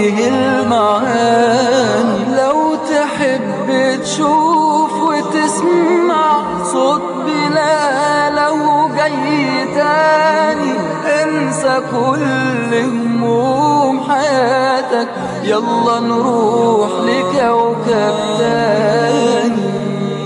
فيه المعاني لو تحب تشوف وتسمع صوت بلاله جاي تاني انسى كل هموم حياتك يلا نروح لكوكب تاني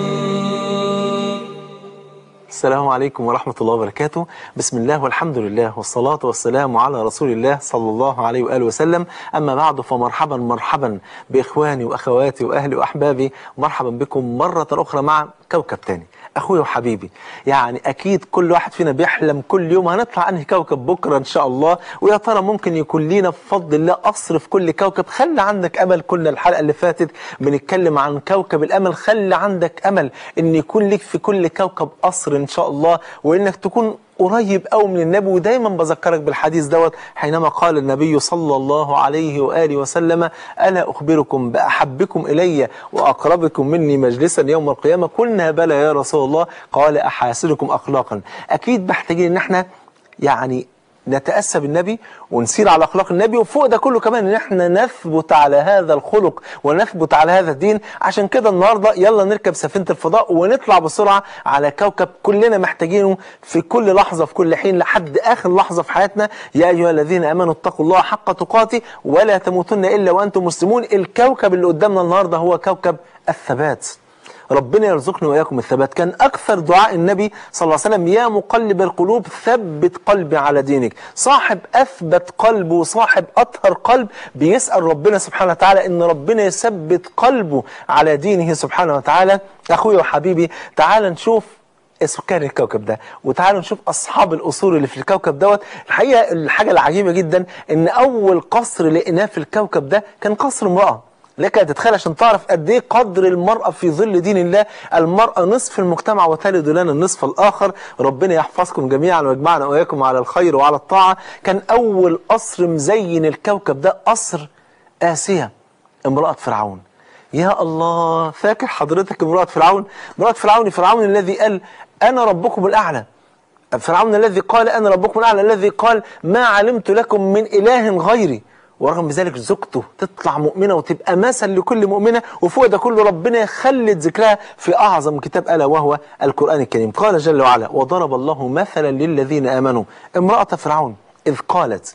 السلام عليكم ورحمة الله وبركاته بسم الله والحمد لله والصلاة والسلام على رسول الله صلى الله عليه وآله وسلم أما بعد فمرحبا مرحبا بإخواني وأخواتي وأهلي وأحبابي مرحبا بكم مرة أخرى مع كوكب تاني أخوي وحبيبي يعني أكيد كل واحد فينا بيحلم كل يوم هنطلع أنهي كوكب بكرة إن شاء الله ويا ترى ممكن يكون لينا بفضل الله قصر في كل كوكب خلي عندك أمل كنا الحلقة اللي فاتت بنتكلم عن كوكب الأمل خلي عندك أمل إن يكون لك في كل كوكب قصر إن شاء الله وإنك تكون قريب قوي من النبي ودايما بذكرك بالحديث دوت حينما قال النبي صلى الله عليه وآله وسلم ألا أخبركم بأحبكم إلي وأقربكم مني مجلسا يوم القيامة قلنا بلى يا رسول الله قال أحاسنكم أخلاقا أكيد محتاجين إن احنا يعني نتأسى بالنبي ونسير على أخلاق النبي وفوق ده كله كمان إن احنا نثبت على هذا الخلق ونثبت على هذا الدين عشان كده النهاردة يلا نركب سفينة الفضاء ونطلع بسرعة على كوكب كلنا محتاجينه في كل لحظة في كل حين لحد آخر لحظة في حياتنا يا أيها الذين آمنوا اتقوا الله حق تقاته ولا تموتن إلا وأنتم مسلمون الكوكب اللي قدامنا النهاردة هو كوكب الثبات ربنا يرزقني وإياكم الثبات كان أكثر دعاء النبي صلى الله عليه وسلم يا مقلب القلوب ثبت قلبي على دينك صاحب أثبت قلبه وصاحب أطهر قلب بيسأل ربنا سبحانه وتعالى إن ربنا يثبت قلبه على دينه سبحانه وتعالى أخوي وحبيبي تعال نشوف سكان الكوكب ده وتعالوا نشوف اصحاب الاصول اللي في الكوكب دوت الحقيقه الحاجه العجيبه جدا ان اول قصر لقيناه في الكوكب ده كان قصر امراه لك أن تتخيل عشان تعرف قد ايه قدر المرأة في ظل دين الله المرأة نصف المجتمع وتلد لنا النصف الآخر ربنا يحفظكم جميعا ويجمعنا وإياكم على الخير وعلى الطاعة كان أول قصر مزين الكوكب ده قصر آسيا امرأة فرعون يا الله فاكر حضرتك امرأة فرعون امرأة فرعون فرعون الذي قال أنا ربكم الأعلى فرعون الذي قال أنا ربكم الأعلى الذي قال ما علمت لكم من إله غيري ورغم ذلك زوجته تطلع مؤمنة وتبقى مثل لكل مؤمنة وفوق ده كله ربنا يخلد ذكرها في أعظم كتاب ألا وهو القرآن الكريم قال جل وعلا وضرب الله مثلا للذين آمنوا امرأة فرعون إذ قالت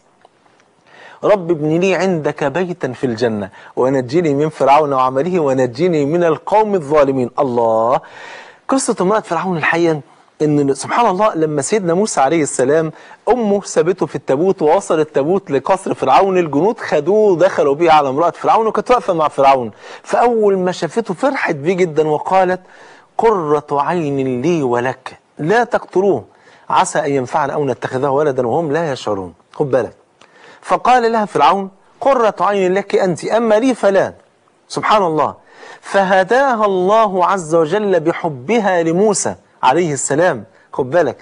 رب ابن لي عندك بيتا في الجنة ونجني من فرعون وعمله ونجني من القوم الظالمين الله قصة امرأة فرعون الحقيقة ان سبحان الله لما سيدنا موسى عليه السلام امه سابته في التابوت ووصل التابوت لقصر فرعون الجنود خدوه ودخلوا بيه على امراه فرعون وكانت واقفه مع فرعون فاول ما شافته فرحت بيه جدا وقالت قره عين لي ولك لا تقتلوه عسى ان ينفعنا او نتخذه ولدا وهم لا يشعرون خد بالك فقال لها فرعون قره عين لك انت اما لي فلا سبحان الله فهداها الله عز وجل بحبها لموسى عليه السلام خد بالك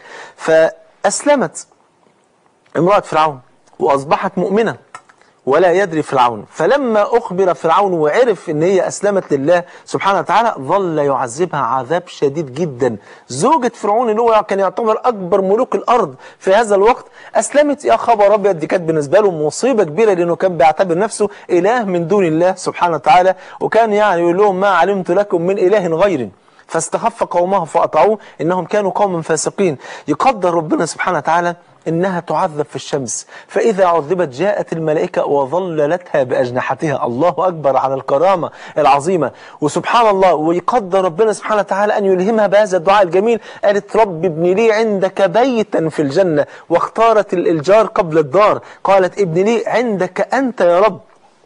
فأسلمت امرأة فرعون وأصبحت مؤمنة ولا يدري فرعون فلما أخبر فرعون وعرف أن هي أسلمت لله سبحانه وتعالى ظل يعذبها عذاب شديد جدا زوجة فرعون اللي هو كان يعتبر أكبر ملوك الأرض في هذا الوقت أسلمت يا خبر أبيض دي كانت بالنسبة له مصيبة كبيرة لأنه كان بيعتبر نفسه إله من دون الله سبحانه وتعالى وكان يعني يقول لهم ما علمت لكم من إله غيري فاستخف قومه فأطعوه إنهم كانوا قوما فاسقين يقدر ربنا سبحانه وتعالى إنها تعذب في الشمس فإذا عذبت جاءت الملائكة وظللتها بأجنحتها الله أكبر على الكرامة العظيمة وسبحان الله ويقدر ربنا سبحانه وتعالى أن يلهمها بهذا الدعاء الجميل قالت رب ابن لي عندك بيتا في الجنة واختارت الجار قبل الدار قالت ابن لي عندك أنت يا رب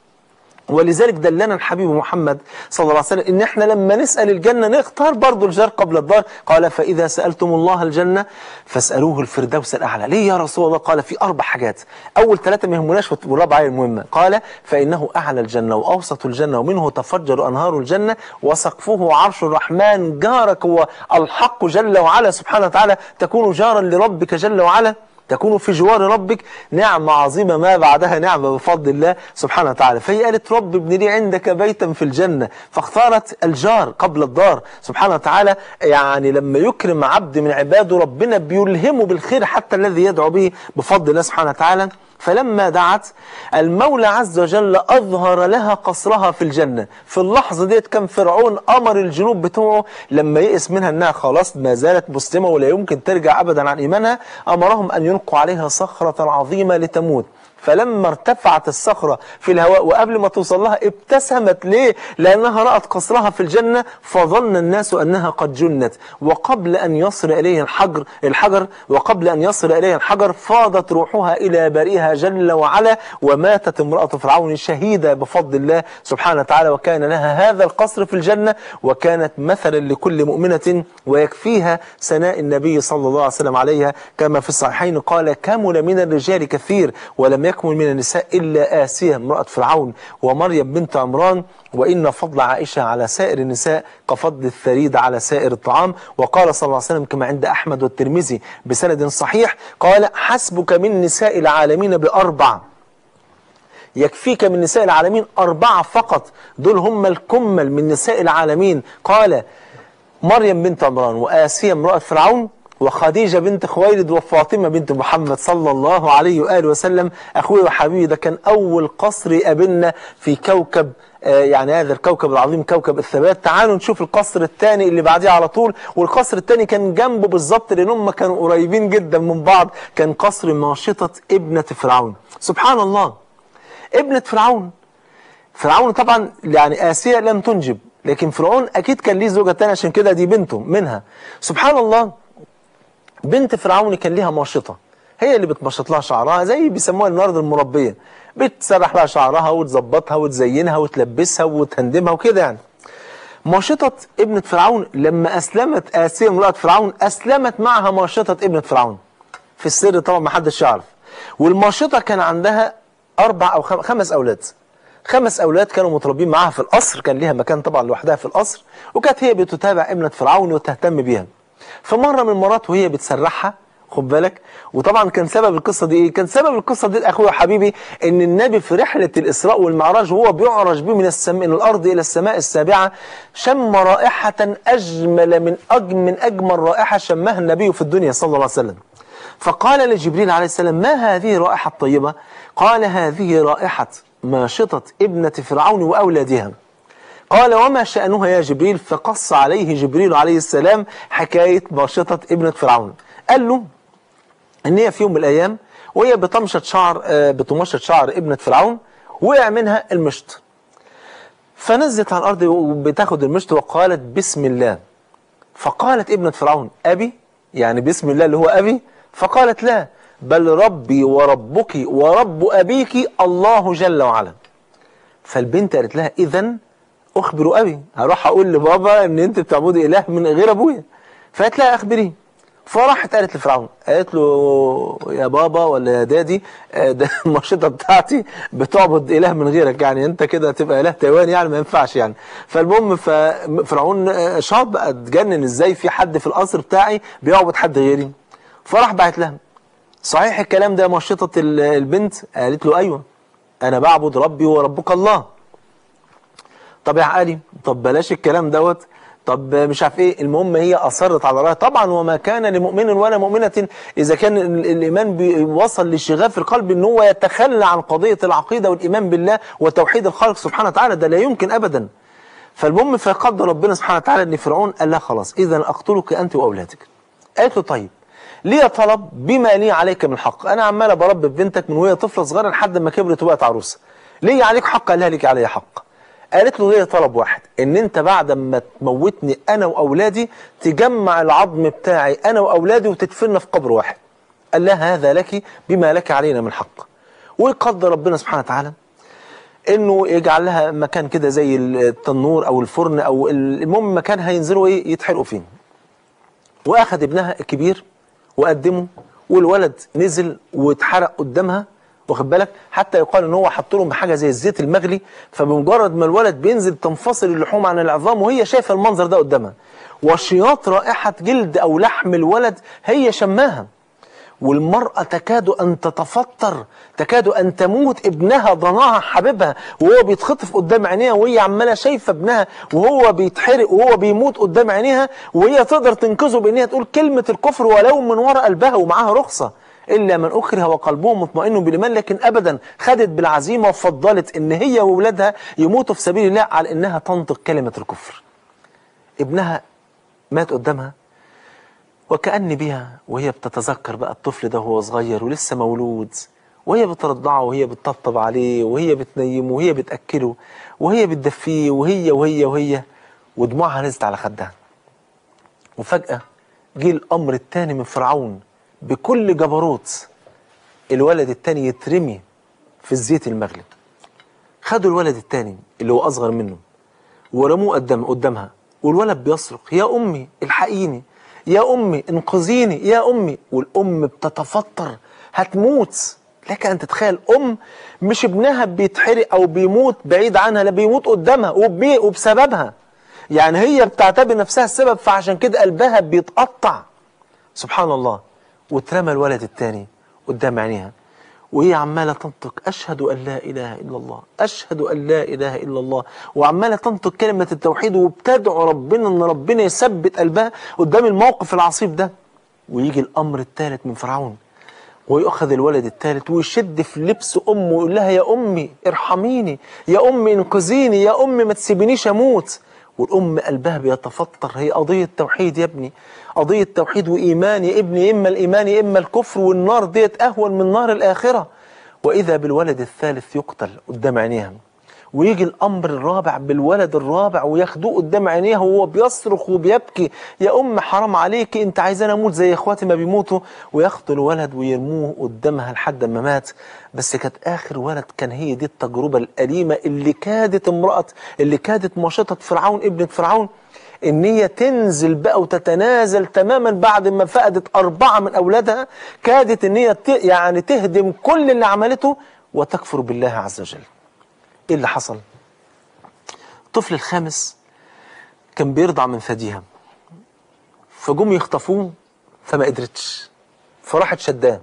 ولذلك دلنا الحبيب محمد صلى الله عليه وسلم ان احنا لما نسأل الجنة نختار برضو الجار قبل الدار قال فإذا سألتم الله الجنة فاسألوه الفردوس الأعلى ليه يا رسول الله قال في أربع حاجات أول ثلاثة ما يهمناش والرابعة هي المهمة قال فإنه أعلى الجنة وأوسط الجنة ومنه تفجر أنهار الجنة وسقفه عرش الرحمن جارك هو الحق جل وعلا سبحانه وتعالى تكون جارا لربك جل وعلا تكون في جوار ربك نعمة عظيمة ما بعدها نعمة بفضل الله سبحانه وتعالى فهي قالت رب ابن لي عندك بيتا في الجنة فاختارت الجار قبل الدار سبحانه وتعالى يعني لما يكرم عبد من عباده ربنا بيلهمه بالخير حتى الذي يدعو به بفضل الله سبحانه وتعالى فلما دعت المولى عز وجل أظهر لها قصرها في الجنة في اللحظة ديت كان فرعون أمر الجنوب بتوعه لما يئس منها أنها خلاص ما زالت مسلمة ولا يمكن ترجع أبدا عن إيمانها أمرهم أن يلقوا عليها صخرة عظيمة لتموت فلما ارتفعت الصخرة في الهواء وقبل ما توصل لها ابتسمت ليه لأنها رأت قصرها في الجنة فظن الناس أنها قد جنت وقبل أن يصل إليه الحجر الحجر وقبل أن يصل إليه الحجر فاضت روحها إلى بريها جل وعلا وماتت امرأة فرعون شهيدة بفضل الله سبحانه وتعالى وكان لها هذا القصر في الجنة وكانت مثلا لكل مؤمنة ويكفيها ثناء النبي صلى الله عليه وسلم عليها كما في الصحيحين قال كمل من الرجال كثير ولم يكمل من النساء إلا آسية امرأة فرعون ومريم بنت عمران وإن فضل عائشة على سائر النساء كفضل الثريد على سائر الطعام وقال صلى الله عليه وسلم كما عند أحمد والترمذي بسند صحيح قال حسبك من نساء العالمين بأربع يكفيك من نساء العالمين أربعة فقط دول هم الكمل من نساء العالمين قال مريم بنت عمران وآسية امرأة فرعون وخديجة بنت خويلد وفاطمة بنت محمد صلى الله عليه وآله وسلم أخوي وحبيبي ده كان أول قصر يقابلنا في كوكب آه يعني هذا الكوكب العظيم كوكب الثبات تعالوا نشوف القصر الثاني اللي بعديه على طول والقصر الثاني كان جنبه بالظبط لأن هم كانوا قريبين جدا من بعض كان قصر ماشطة ابنة فرعون سبحان الله ابنة فرعون فرعون طبعا يعني آسيا لم تنجب لكن فرعون أكيد كان ليه زوجة تانية عشان كده دي بنته منها سبحان الله بنت فرعون كان ليها ماشطة هي اللي بتمشط لها شعرها زي بيسموها النهارده المربية بتسرح لها شعرها وتظبطها وتزينها وتلبسها وتهندمها وكده يعني ماشطة ابنة فرعون لما أسلمت آسيا امرأة فرعون أسلمت معها ماشطة ابنة فرعون في السر طبعا ما حدش يعرف والماشطة كان عندها أربع أو خمس أولاد خمس أولاد كانوا متربين معاها في القصر كان ليها مكان طبعا لوحدها في القصر وكانت هي بتتابع ابنة فرعون وتهتم بيها فمرة من المرات وهي بتسرحها خد بالك وطبعا كان سبب القصة دي ايه كان سبب القصة دي اخويا وحبيبي ان النبي في رحلة الاسراء والمعراج وهو بيعرج به من السم... من الارض الى السماء السابعة شم رائحة اجمل من أج... من اجمل رائحة شمها النبي في الدنيا صلى الله عليه وسلم فقال لجبريل عليه السلام ما هذه الرائحة الطيبة قال هذه رائحة ماشطة ابنة فرعون وأولادها قال وما شأنها يا جبريل فقص عليه جبريل عليه السلام حكاية ماشطة ابنة فرعون قال له ان هي في يوم من الايام وهي بتمشط شعر بتمشط شعر ابنة فرعون وقع منها المشط فنزلت على الارض وبتاخد المشط وقالت بسم الله فقالت ابنة فرعون ابي يعني بسم الله اللي هو ابي فقالت لا بل ربي وربك ورب ابيك الله جل وعلا فالبنت قالت لها اذا اخبر ابي هروح اقول لبابا ان انت بتعبدي اله من غير ابويا فقالت لها اخبريه فراحت قالت لفرعون قالت له يا بابا ولا يا دادي ده المرشدة بتاعتي بتعبد إله من غيرك يعني أنت كده تبقى إله تايواني يعني ما ينفعش يعني فالمهم فرعون شاط بقى اتجنن إزاي في حد في القصر بتاعي بيعبد حد غيري فراح بعت لها صحيح الكلام ده مرشطة البنت قالت له أيوة أنا بعبد ربي وربك الله طب يا عقلي طب بلاش الكلام دوت طب مش عارف ايه المهم هي اصرت على رايها طبعا وما كان لمؤمن ولا مؤمنه اذا كان الايمان بيوصل لشغاف القلب ان هو يتخلى عن قضيه العقيده والايمان بالله وتوحيد الخالق سبحانه وتعالى ده لا يمكن ابدا فالمهم فقدر ربنا سبحانه وتعالى ان فرعون قال لها خلاص اذا اقتلك انت واولادك قالت له طيب ليه طلب بما لي عليك من حق انا عماله بربي بنتك من وهي طفله صغيره لحد ما كبرت وبقت عروسه ليه عليك حق قال لها لك علي حق قالت له هي طلب واحد ان انت بعد ما تموتني انا واولادي تجمع العظم بتاعي انا واولادي وتدفننا في قبر واحد قال لها هذا لك بما لك علينا من حق ويقدر ربنا سبحانه وتعالى انه يجعل لها مكان كده زي التنور او الفرن او المهم مكان هينزلوا ايه يتحرقوا فيه واخد ابنها الكبير وقدمه والولد نزل واتحرق قدامها واخد بالك حتى يقال ان هو حط لهم حاجه زي الزيت المغلي فبمجرد ما الولد بينزل تنفصل اللحوم عن العظام وهي شايفه المنظر ده قدامها وشياط رائحه جلد او لحم الولد هي شماها والمرأة تكاد أن تتفطر تكاد أن تموت ابنها ضناها حبيبها وهو بيتخطف قدام عينيها وهي عمالة شايفة ابنها وهو بيتحرق وهو بيموت قدام عينيها وهي تقدر تنقذه بأنها تقول كلمة الكفر ولو من وراء قلبها ومعاها رخصة إلا من أكره وقلبه مطمئن بالإيمان لكن أبدا خدت بالعزيمة وفضلت إن هي وولادها يموتوا في سبيل الله على إنها تنطق كلمة الكفر ابنها مات قدامها وكأن بها وهي بتتذكر بقى الطفل ده وهو صغير ولسه مولود وهي بترضعه وهي بتطبطب عليه وهي بتنيمه وهي بتأكله وهي بتدفيه وهي وهي وهي ودموعها نزلت على خدها وفجأة جه الأمر التاني من فرعون بكل جبروت الولد التاني يترمي في الزيت المغلي خدوا الولد التاني اللي هو أصغر منه ورموه قدام قدامها والولد بيصرخ يا أمي الحقيني يا أمي انقذيني يا أمي والأم بتتفطر هتموت لك أن تتخيل أم مش ابنها بيتحرق أو بيموت بعيد عنها لا بيموت قدامها وبي وبسببها يعني هي بتعتبر نفسها السبب فعشان كده قلبها بيتقطع سبحان الله واترمى الولد التاني قدام عينيها وهي عمالة تنطق أشهد أن لا إله إلا الله أشهد أن لا إله إلا الله وعمالة تنطق كلمة التوحيد وبتدعو ربنا أن ربنا يثبت قلبها قدام الموقف العصيب ده ويجي الأمر الثالث من فرعون ويأخذ الولد الثالث ويشد في لبس أمه ويقول لها يا أمي ارحميني يا أمي انقذيني يا أمي ما تسيبنيش أموت والأم قلبها بيتفطر هي قضية توحيد يا ابني قضية توحيد وإيمان يا ابني إما الإيمان يا إما الكفر والنار ديت أهون من نار الآخرة وإذا بالولد الثالث يقتل قدام عينيها ويجي الأمر الرابع بالولد الرابع وياخدوه قدام عينيها وهو بيصرخ وبيبكي يا أم حرام عليك أنت عايزاني أموت زي إخواتي ما بيموتوا وياخدوا الولد ويرموه قدامها لحد ما مات بس كانت آخر ولد كان هي دي التجربة الأليمة اللي كادت امرأة اللي كادت مشطة فرعون ابنة فرعون ان هي تنزل بقى وتتنازل تماما بعد ما فقدت أربعة من أولادها كادت ان هي ت- يعني تهدم كل اللي عملته وتكفر بالله عز وجل ايه اللي حصل الطفل الخامس كان بيرضع من ثديها فجم يخطفوه فما قدرتش فراحت شداه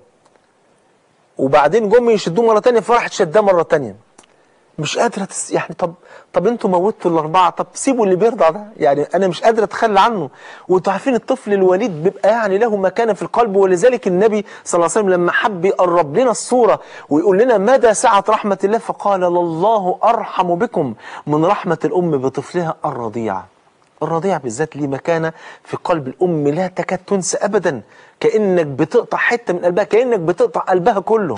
وبعدين جم يشدوه مره تانية فراحت شداه مره تانية مش قادره تس... يعني طب طب انتوا موتوا الاربعه طب سيبوا اللي بيرضع ده يعني انا مش قادره اتخلى عنه وانتوا عارفين الطفل الوليد بيبقى يعني له مكانه في القلب ولذلك النبي صلى الله عليه وسلم لما حب يقرب لنا الصوره ويقول لنا مدى سعه رحمه الله فقال لله ارحم بكم من رحمه الام بطفلها الرضيع الرضيع بالذات ليه مكانه في قلب الام لا تكاد تنسى ابدا كانك بتقطع حته من قلبها كانك بتقطع قلبها كله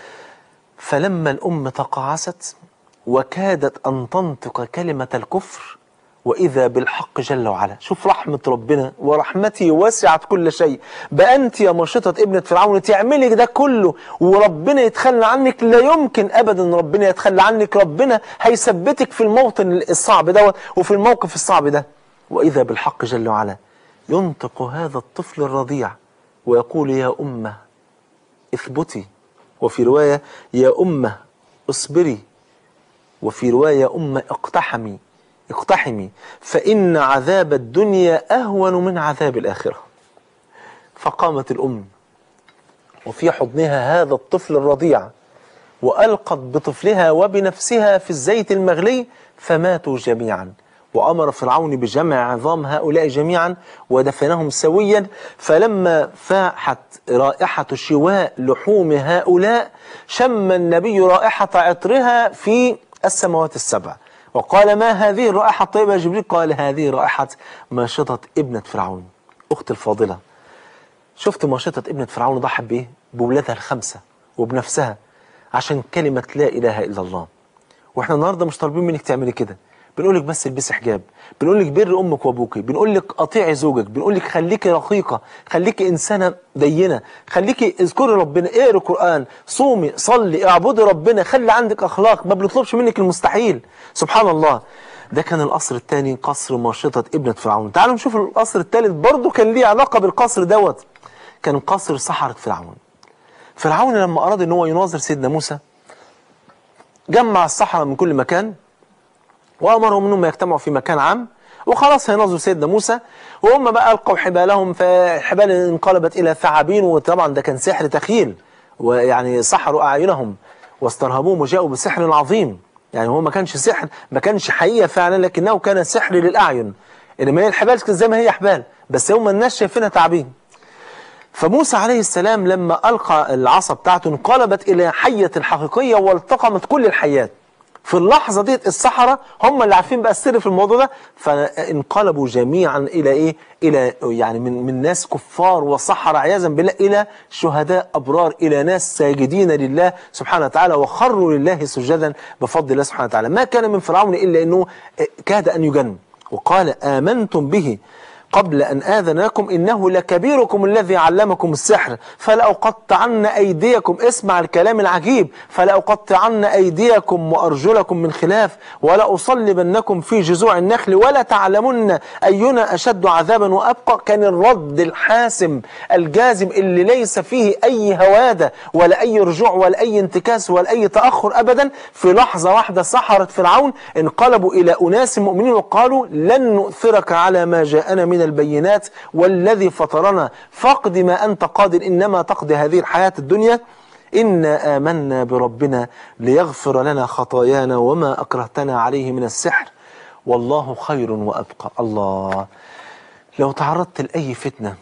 فلما الأم تقاعست وكادت أن تنطق كلمة الكفر وإذا بالحق جل وعلا شوف رحمة ربنا ورحمتي وسعت كل شيء بقى أنت يا مشطة ابنة فرعون تعملي ده كله وربنا يتخلى عنك لا يمكن أبدا ربنا يتخلى عنك ربنا هيثبتك في الموطن الصعب دوت وفي الموقف الصعب ده وإذا بالحق جل وعلا ينطق هذا الطفل الرضيع ويقول يا أمه اثبتي وفي رواية يا أمة اصبري وفي رواية يا أمة اقتحمي اقتحمي فإن عذاب الدنيا أهون من عذاب الآخرة فقامت الأم وفي حضنها هذا الطفل الرضيع وألقت بطفلها وبنفسها في الزيت المغلي فماتوا جميعا وأمر فرعون بجمع عظام هؤلاء جميعا ودفنهم سويا فلما فاحت رائحة شواء لحوم هؤلاء شم النبي رائحة عطرها في السماوات السبع وقال ما هذه الرائحة الطيبة يا جبريل قال هذه رائحة ماشطة ابنة فرعون أخت الفاضلة شفت ماشطة ابنة فرعون ضحت بإيه؟ بولادها الخمسة وبنفسها عشان كلمة لا إله إلا الله واحنا النهارده مش طالبين منك تعملي كده بنقول لك بس البسي حجاب بنقول لك بر امك وابوك بنقول لك اطيعي زوجك بنقول لك خليكي رقيقه خليكي انسانه دينه خليكي اذكري ربنا اقري قران صومي صلي اعبدي ربنا خلي عندك اخلاق ما بنطلبش منك المستحيل سبحان الله ده كان القصر الثاني قصر ماشطه ابنه فرعون تعالوا نشوف القصر الثالث برضه كان ليه علاقه بالقصر دوت كان قصر سحره فرعون فرعون لما اراد ان هو يناظر سيدنا موسى جمع السحرة من كل مكان وأمرهم أنهم يجتمعوا في مكان عام وخلاص هينظروا سيدنا موسى وهم بقى ألقوا حبالهم فالحبال انقلبت إلى ثعابين وطبعا ده كان سحر تخيل ويعني سحروا أعينهم واسترهبوهم وجاءوا بسحر عظيم يعني هو ما كانش سحر ما كانش حقيقة فعلا لكنه كان سحر للأعين إنما هي الحبال كانت زي ما هي حبال بس هم الناس شايفينها تعابين فموسى عليه السلام لما ألقى العصا بتاعته انقلبت إلى حية حقيقية والتقمت كل الحيات في اللحظة دي السحرة هم اللي عارفين بقى السر في الموضوع ده فانقلبوا جميعا إلى إيه إلى يعني من من ناس كفار وسحرة عياذا بالله إلى شهداء أبرار إلى ناس ساجدين لله سبحانه وتعالى وخروا لله سجدا بفضل الله سبحانه وتعالى ما كان من فرعون إلا أنه كاد أن يجن وقال آمنتم به قبل أن آذن لكم إنه لكبيركم الذي علمكم السحر فلأقطعن أيديكم اسمع الكلام العجيب فلأقطعن أيديكم وأرجلكم من خلاف ولأصلبنكم في جذوع النخل ولا تعلمن أينا أشد عذابا وأبقى كان الرد الحاسم الجازم اللي ليس فيه أي هوادة ولا أي رجوع ولا أي انتكاس ولا أي تأخر أبدا في لحظة واحدة سحرة فرعون انقلبوا إلى أناس مؤمنين وقالوا لن نؤثرك على ما جاءنا من البينات والذي فطرنا فاقد ما أنت قادر إنما تقضي هذه الحياة الدنيا إنا آمنا بربنا ليغفر لنا خطايانا وما أكرهتنا عليه من السحر والله خير وأبقى الله لو تعرضت لأي فتنة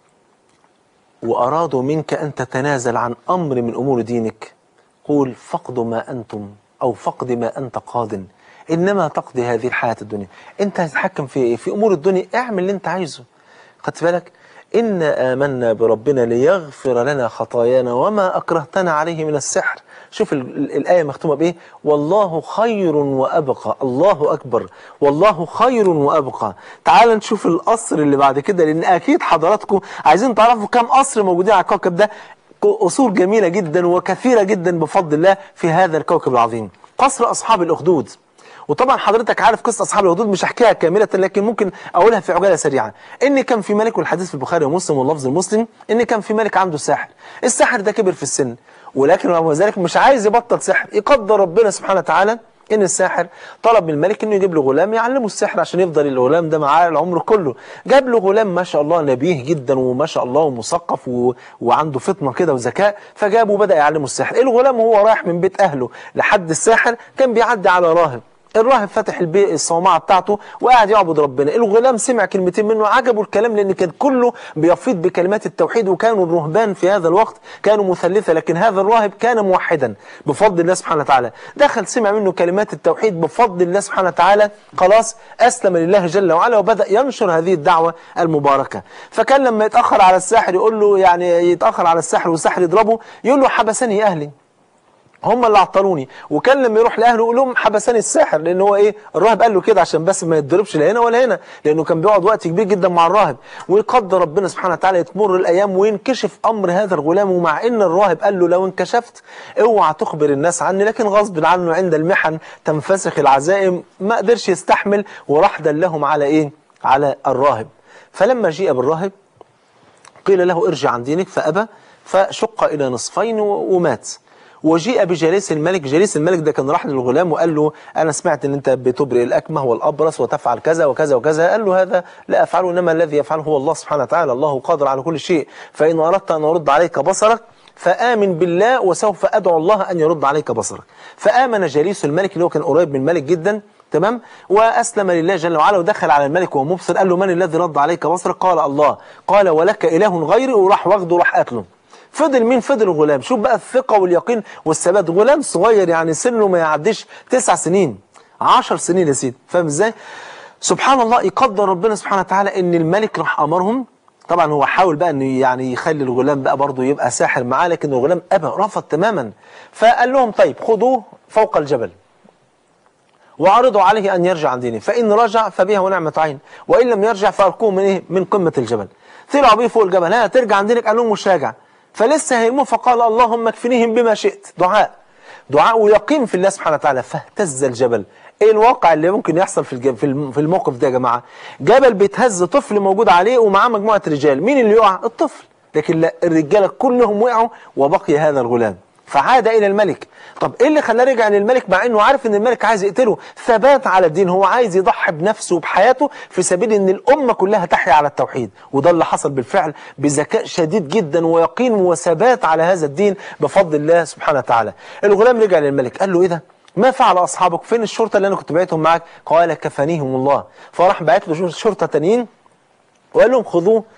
وأرادوا منك أن تتنازل عن أمر من أمور دينك قول فقد ما أنتم أو فقد ما أنت قاد إنما تقضي هذه الحياة الدنيا أنت هتتحكم في إيه؟ في أمور الدنيا اعمل اللي أنت عايزه خدت بالك إنا آمنا بربنا ليغفر لنا خطايانا وما أكرهتنا عليه من السحر شوف ال ال الآية مختومة بإيه والله خير وأبقى الله أكبر والله خير وأبقى تعال نشوف القصر اللي بعد كده لأن أكيد حضراتكم عايزين تعرفوا كم قصر موجودين على الكوكب ده قصور جميلة جدا وكثيرة جدا بفضل الله في هذا الكوكب العظيم قصر أصحاب الأخدود وطبعا حضرتك عارف قصه اصحاب الحدود مش هحكيها كامله لكن ممكن اقولها في عجاله سريعه ان كان في ملك والحديث في البخاري ومسلم واللفظ المسلم ان كان في ملك عنده ساحر الساحر ده كبر في السن ولكن رغم ذلك مش عايز يبطل سحر يقدر ربنا سبحانه وتعالى ان الساحر طلب من الملك انه يجيب له غلام يعلمه السحر عشان يفضل الغلام ده معاه العمر كله جاب له غلام ما شاء الله نبيه جدا وما شاء الله ومثقف و... وعنده فطنه كده وذكاء فجابه وبدا يعلمه السحر الغلام وهو رايح من بيت اهله لحد الساحر كان بيعدي على راهب الراهب فتح البيت الصومعه بتاعته وقاعد يعبد ربنا الغلام سمع كلمتين منه عجبه الكلام لان كان كله بيفيض بكلمات التوحيد وكانوا الرهبان في هذا الوقت كانوا مثلثه لكن هذا الراهب كان موحدا بفضل الله سبحانه وتعالى دخل سمع منه كلمات التوحيد بفضل الله سبحانه وتعالى خلاص اسلم لله جل وعلا وبدا ينشر هذه الدعوه المباركه فكان لما يتاخر على الساحر يقول له يعني يتاخر على الساحر والساحر يضربه يقول له حبسني اهلي هم اللي عطلوني وكان لما يروح لاهله يقول لهم حبسني الساحر لان هو ايه الراهب قال له كده عشان بس ما يتضربش لا هنا ولا هنا لانه كان بيقعد وقت كبير جدا مع الراهب ويقدر ربنا سبحانه وتعالى تمر الايام وينكشف امر هذا الغلام ومع ان الراهب قال له لو انكشفت اوعى تخبر الناس عني لكن غصب عنه عند المحن تنفسخ العزائم ما قدرش يستحمل وراح دلهم على ايه على الراهب فلما جيء بالراهب قيل له ارجع عن دينك فابى فشق الى نصفين ومات وجيء بجليس الملك جليس الملك ده كان راح للغلام وقال له أنا سمعت أن أنت بتبرئ الأكمه والأبرص وتفعل كذا وكذا وكذا قال له هذا لا أفعله إنما الذي يفعله هو الله سبحانه وتعالى الله قادر على كل شيء فإن أردت أن أرد عليك بصرك فآمن بالله وسوف أدعو الله أن يرد عليك بصرك فآمن جليس الملك اللي هو كان قريب من الملك جدا تمام وأسلم لله جل وعلا ودخل على الملك وهو مبصر قال له من الذي رد عليك بصرك قال الله قال ولك إله غيري وراح واخده راح قتله فضل مين فضل الغلام شوف بقى الثقة واليقين والثبات غلام صغير يعني سنه ما يعديش تسع سنين عشر سنين يا سيدي فاهم ازاي سبحان الله يقدر ربنا سبحانه وتعالى ان الملك راح امرهم طبعا هو حاول بقى انه يعني يخلي الغلام بقى برضه يبقى ساحر معاه لكن الغلام ابى رفض تماما فقال لهم طيب خذوه فوق الجبل وعرضوا عليه ان يرجع عن دينه فان رجع فبها ونعمه عين وان لم يرجع فالقوه من ايه من قمه الجبل طلعوا بيه فوق الجبل ها ترجع عن دينك قال لهم مش راجع فلسه هيرموه فقال اللهم اكفنيهم بما شئت دعاء دعاء ويقين في الله سبحانه وتعالى فاهتز الجبل ايه الواقع اللي ممكن يحصل في في الموقف ده يا جماعه جبل بيتهز طفل موجود عليه ومعاه مجموعه رجال مين اللي يقع الطفل لكن لا الرجاله كلهم وقعوا وبقي هذا الغلام فعاد الى الملك طب ايه اللي خلاه رجع للملك مع انه عارف ان الملك عايز يقتله ثبات على الدين هو عايز يضحي بنفسه وبحياته في سبيل ان الامه كلها تحيا على التوحيد وده اللي حصل بالفعل بذكاء شديد جدا ويقين وثبات على هذا الدين بفضل الله سبحانه وتعالى الغلام رجع للملك قال له ايه ده ما فعل اصحابك فين الشرطه اللي انا كنت بعتهم معاك قال كفانيهم الله فراح بعت له شرطه تانيين وقال لهم خذوه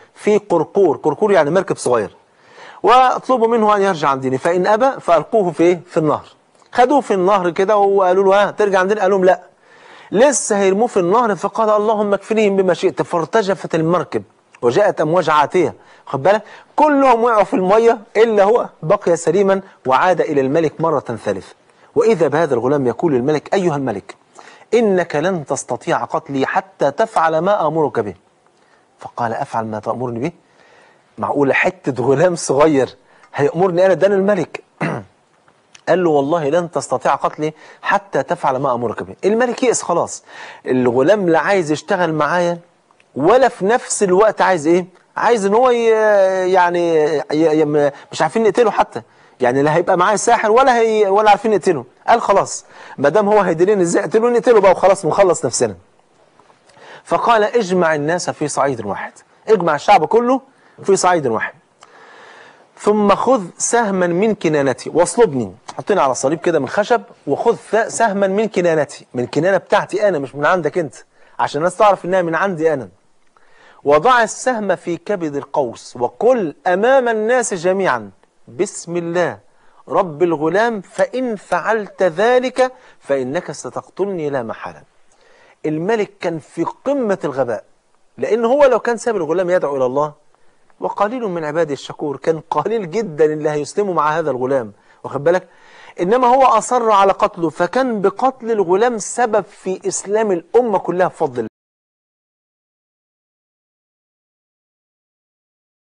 في قرقور قرقور يعني مركب صغير واطلبوا منه ان يرجع عن ديني فان ابى فالقوه في إيه؟ في النهر خدوه في النهر كده وقالوا له ها ترجع عن ديني قال لهم لا لسه هيرموه في النهر فقال اللهم اكفنيهم بما شئت فارتجفت المركب وجاءت امواج عاتيه خد بالك كلهم وقعوا في الميه الا هو بقي سليما وعاد الى الملك مره ثالثه واذا بهذا الغلام يقول للملك ايها الملك انك لن تستطيع قتلي حتى تفعل ما امرك به فقال افعل ما تامرني به معقوله حته غلام صغير هيامرني انا ده أنا الملك قال له والله لن تستطيع قتلي حتى تفعل ما امرك به الملك يئس خلاص الغلام لا عايز يشتغل معايا ولا في نفس الوقت عايز ايه عايز ان هو ي- يعني ي- ي- مش عارفين نقتله حتى يعني لا هيبقى معايا ساحر ولا هي ولا عارفين نقتله قال خلاص ما دام هو هيدلنا ازاي اقتله نقتله بقى وخلاص ونخلص نفسنا فقال اجمع الناس في صعيد واحد اجمع الشعب كله في صعيد واحد ثم خذ سهما من كنانتي واصلبني حطيني على صليب كده من خشب وخذ ث- سهما من كنانتي من كنانة بتاعتي أنا مش من عندك أنت عشان الناس تعرف إنها من عندي أنا وضع السهم في كبد القوس وقل أمام الناس جميعا بسم الله رب الغلام فإن فعلت ذلك فإنك ستقتلني لا محالة الملك كان في قمة الغباء لأن هو لو كان ساب الغلام يدعو إلى الله وقليل من عبادي الشكور كان قليل جدا اللي هيسلموا مع هذا الغلام واخد بالك انما هو اصر على قتله فكان بقتل الغلام سبب في اسلام الامه كلها بفضل الله